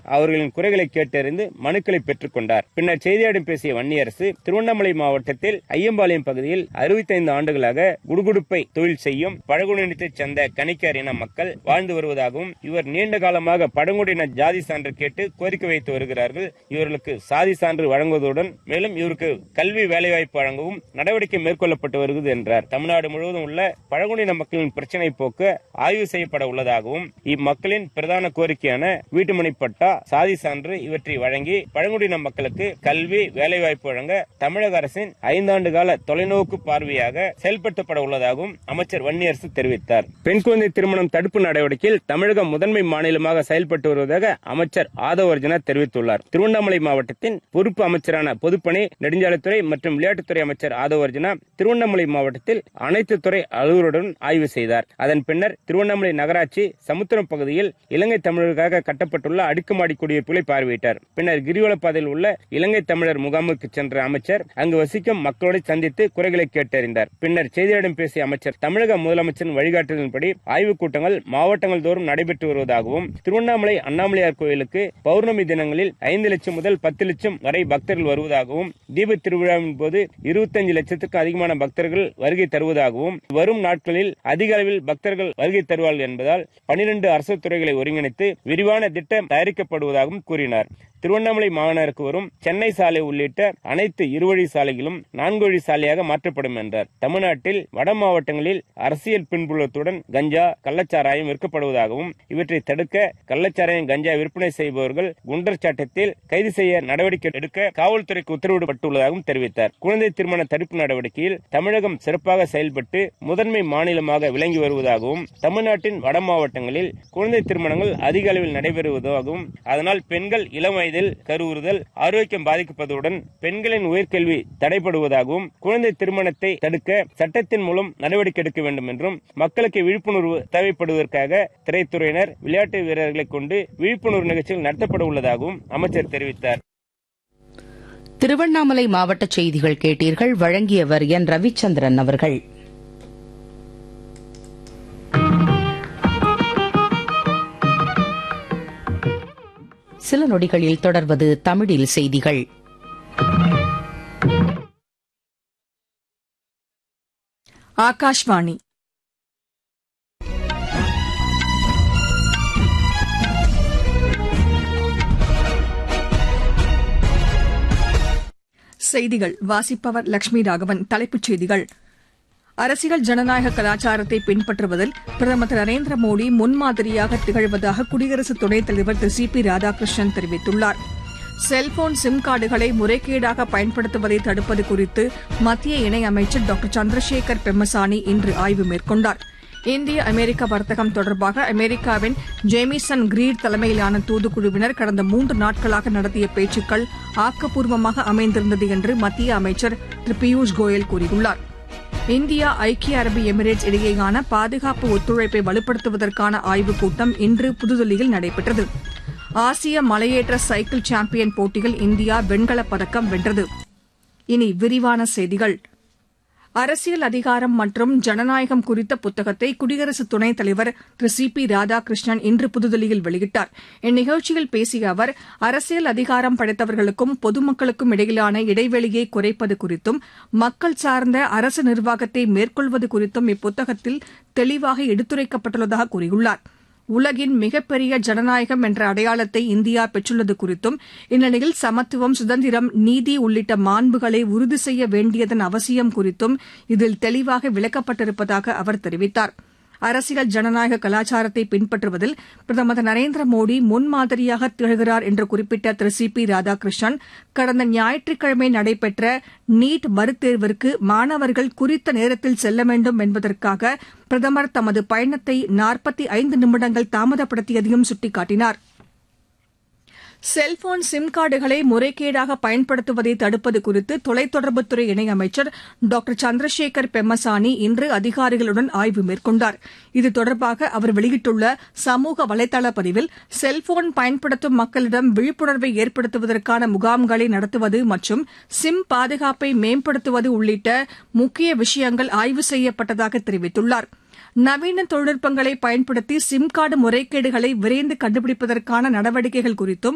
அவர்களின் குறைகளை கேட்டறிந்து மனுக்களை பெற்றுக் கொண்டார் பின்னர் செய்தியாளர்களிடம் பேசிய வன்னியரசு திருவண்ணாமலை மாவட்டத்தில் ஐயம்பாளையம் பகுதியில் அறுபத்தைந்து ஆண்டுகளாக குடுகுடுப்பை தொழில் செய்யும் பழங்குடியினத்தைச் சேர்ந்த கணிக்கர் இன மக்கள் வாழ்ந்து வருவதாகவும் இவர் நீண்ட காலமாக பழங்குடியின ஜாதி சான்று கேட்டு கோரிக்கை வைத்து வருகிறார்கள் இவர்களுக்கு சாதி சான்று வழங்குவதுடன் மேலும் இவருக்கு கல்வி வேலைவாய்ப்பு வழங்கவும் நடவடிக்கை மேற்கொள்ளப்பட்டு வருகிறது என்றார் தமிழ்நாடு முழுவதும் உள்ள பழங்குடியின மக்களின் பிரச்சினை போக்க ஆய்வு செய்யப்பட உள்ளதாகவும் இம்மக்களின் பிரதான கோரிக்கையான வீட்டுமனை பட்டா சாதி சான்று இவற்றை வழங்கி பழங்குடியின மக்களுக்கு கல்வி வேலைவாய்ப்பு வழங்க தமிழக அரசின் ஐந்தாண்டு கால தொலைநோக்கு பார்வையாக செயல்படுத்தப்பட உள்ளதாகவும் அமைச்சர் வன்னியரசு தெரிவித்தார் பெண் குழந்தை திருமணம் தடுப்பு நடவடிக்கையில் தமிழகம் முதன்மை மாநிலமாக செயல்பட்டு வருவதாக அமைச்சர் ஆதவர்ஜனா தெரிவித்துள்ளார் திருவண்ணாமலை மாவட்டத்தின் பொறுப்பு அமைச்சரான பொதுப்பணி நெடுஞ்சாலைத்துறை மற்றும் விளையாட்டுத்துறை அமைச்சர் ஆதவர்ஜனா திருவண்ணாமலை மாவட்டத்தில் அனைத்து துறை அலுவலருடன் ஆய்வு செய்தார் அதன் பின்னர் திருவண்ணாமலை நகராட்சி சமுத்திரம் பகுதியில் இலங்கை தமிழருக்காக கட்டப்பட்டுள்ள அடுக்குமாடி குடியிருப்புகளை பார்வையிட்டார் பின்னர் கிரிவலப்பாதையில் உள்ள இலங்கை தமிழர் முகாமுக்கு சென்ற அமைச்சர் அங்கு வசிக்கும் மக்களோடு சந்தித்து குறைகளை கேட்டறிந்தார் பின்னர் செய்தியாளர்களிடம் பேசிய அமைச்சர் தமிழக முதலமைச்சரின் வழிகாட்டுதலின்படி ஆய்வுக் கூட்டங்கள் மாவட்டங்கள் தோறும் நடைபெற்று வருவதாகவும் திருவண்ணாமலை அண்ணாமலையார் கோயிலுக்கு பௌர்ணமி தினங்களில் ஐந்து லட்சம் முதல் பத்து லட்சம் வரை பக்தர்கள் வருவதாகவும் தீப திருவிழாவின் போது இருபத்தஞ்சு லட்சத்துக்கு அதிகமான பக்தர்கள் வருகை தருவதாகவும் வரும் நாட்களில் அதிக அளவில் பக்தர்கள் வருகை தருவார்கள் என்பதால் பனிரெண்டு அரசு துறைகளை ஒருங்கிணைத்து விரிவான திட்டம் தயாரிக்கப்படுவதாகவும் கூறினார் திருவண்ணாமலை மாநகருக்கு வரும் சென்னை சாலை உள்ளிட்ட அனைத்து இருவழி சாலைகளும் நான்கு வழி சாலையாக மாற்றப்படும் என்றார் தமிழ்நாட்டில் வட மாவட்டங்களில் அரசியல் பின்புலத்துடன் கஞ்சா கள்ளச்சாராயம் விற்கப்படுவதாகவும் இவற்றை தடுக்க கள்ளச்சாராயம் கஞ்சா விற்பனை செய்பவர்கள் குண்டர் சட்டத்தில் கைது செய்ய நடவடிக்கை எடுக்க காவல்துறைக்கு உத்தரவிடப்பட்டுள்ளதாகவும் தெரிவித்தார் குழந்தை திருமண தடுப்பு நடவடிக்கையில் தமிழகம் சிறப்பாக செயல்பட்டு முதன்மை மாநிலமாக விளங்கி வருவதாகவும் தமிழ்நாட்டின் வட மாவட்டங்களில் குழந்தை திருமணங்கள் அதிக அளவில் நடைபெறுவதாகவும் அதனால் பெண்கள் இளம் வயதில் கருவுறுதல் ஆரோக்கியம் பாதிக்கப்படுவதுடன் பெண்களின் உயர்கல்வி தடைபடுவதாகவும் குழந்தை திருமணத்தை தடுக்க சட்டத்தின் மூலம் நடவடிக்கை எடுக்க வேண்டும் என்றும் மக்களுக்கு விழிப்புணர்வு தேவைப்படுவதற்காக திரைத்துறையினர் விளையாட்டு வீரர்களை கொண்டு விழிப்புணர்வு நிகழ்ச்சிகள் நடத்தப்பட உள்ளதாகவும் அமைச்சர் தெரிவித்தார் திருவண்ணாமலை மாவட்ட செய்திகள் கேட்டீர்கள் வழங்கியவர் என் ரவிச்சந்திரன் அவர்கள் சில நொடிகளில் தொடர்வது தமிழில் செய்திகள் ஆகாஷ்வாணி செய்திகள் வாசிப்பவர் லட்சுமி ராகவன் தலைப்புச் செய்திகள் அரசியல் ஜனநாயக கலாச்சாரத்தை பின்பற்றுவதில் பிரதமர் திரு நரேந்திர மோடி முன்மாதிரியாக திகழ்வதாக குடியரசு துணைத் தலைவர் திரு சி பி ராதாகிருஷ்ணன் தெரிவித்துள்ளார் செல்போன் சிம் கார்டுகளை முறைகேடாக பயன்படுத்துவதை தடுப்பது குறித்து மத்திய இணையமைச்சர் டாக்டர் சந்திரசேகர் பெம்மசானி இன்று ஆய்வு மேற்கொண்டார் இந்திய அமெரிக்க வர்த்தகம் தொடர்பாக அமெரிக்காவின் ஜேமிசன் கிரீட் தலைமையிலான தூதுக்குழுவினர் கடந்த மூன்று நாட்களாக நடத்திய பேச்சுக்கள் ஆக்கப்பூர்வமாக அமைந்திருந்தது என்று மத்திய அமைச்சர் திரு பியூஷ் கோயல் கூறியுள்ளார் இந்தியா ஐக்கிய அரபு எமிரேட்ஸ் இடையேயான பாதுகாப்பு ஒத்துழைப்பை வலுப்படுத்துவதற்கான ஆய்வுக் கூட்டம் இன்று புதுதில்லியில் நடைபெற்றது ஆசிய மலையேற்ற சைக்கிள் சாம்பியன் போட்டியில் இந்தியா வெண்கலப் பதக்கம் வென்றது இனி விரிவான செய்திகள் அரசியல் அதிகாரம் மற்றும் ஜனநாயகம் குறித்த புத்தகத்தை குடியரசு துணைத் தலைவர் திரு சி பி ராதாகிருஷ்ணன் இன்று புதுதில்லியில் வெளியிட்டார் இந்நிகழ்ச்சியில் பேசிய அவர் அரசியல் அதிகாரம் படைத்தவர்களுக்கும் பொதுமக்களுக்கும் இடையிலான இடைவெளியை குறைப்பது குறித்தும் மக்கள் சார்ந்த அரசு நிர்வாகத்தை மேற்கொள்வது குறித்தும் இப்புத்தகத்தில் தெளிவாக எடுத்துரைக்கப்பட்டுள்ளதாக கூறியுள்ளார் உலகின் மிகப்பெரிய ஜனநாயகம் என்ற அடையாளத்தை இந்தியா பெற்றுள்ளது குறித்தும் இந்நிலையில் சமத்துவம் சுதந்திரம் நீதி உள்ளிட்ட மாண்புகளை உறுதி செய்ய வேண்டியதன் அவசியம் குறித்தும் இதில் தெளிவாக விளக்கப்பட்டிருப்பதாக அவர் தெரிவித்தார் அரசியல் ஜனநாயக கலாச்சாரத்தை பின்பற்றுவதில் பிரதமர் திரு நரேந்திர மோடி முன்மாதிரியாக திகழ்கிறார் என்று குறிப்பிட்ட திரு சி பி ராதாகிருஷ்ணன் கடந்த ஞாயிற்றுக்கிழமை நடைபெற்ற நீட் மறுதேர்விற்கு மாணவர்கள் குறித்த நேரத்தில் செல்ல வேண்டும் என்பதற்காக பிரதமர் தமது பயணத்தை நாற்பத்தி ஐந்து நிமிடங்கள் தாமதப்படுத்தியதையும் சுட்டிக்காட்டினார் செல்போன் சிம் கார்டுகளை முறைகேடாக பயன்படுத்துவதை தடுப்பது குறித்து தொலைத்தொடர்புத்துறை இணையமைச்சர் டாக்டர் சந்திரசேகர் பெம்மசானி இன்று அதிகாரிகளுடன் ஆய்வு மேற்கொண்டார் இது தொடர்பாக அவர் வெளியிட்டுள்ள சமூக வலைதள பதிவில் செல்போன் பயன்படுத்தும் மக்களிடம் விழிப்புணர்வை ஏற்படுத்துவதற்கான முகாம்களை நடத்துவது மற்றும் சிம் பாதுகாப்பை மேம்படுத்துவது உள்ளிட்ட முக்கிய விஷயங்கள் ஆய்வு செய்யப்பட்டதாக தெரிவித்துள்ளாா் நவீன தொழில்நுட்பங்களை பயன்படுத்தி சிம் கார்டு முறைகேடுகளை விரைந்து கண்டுபிடிப்பதற்கான நடவடிக்கைகள் குறித்தும்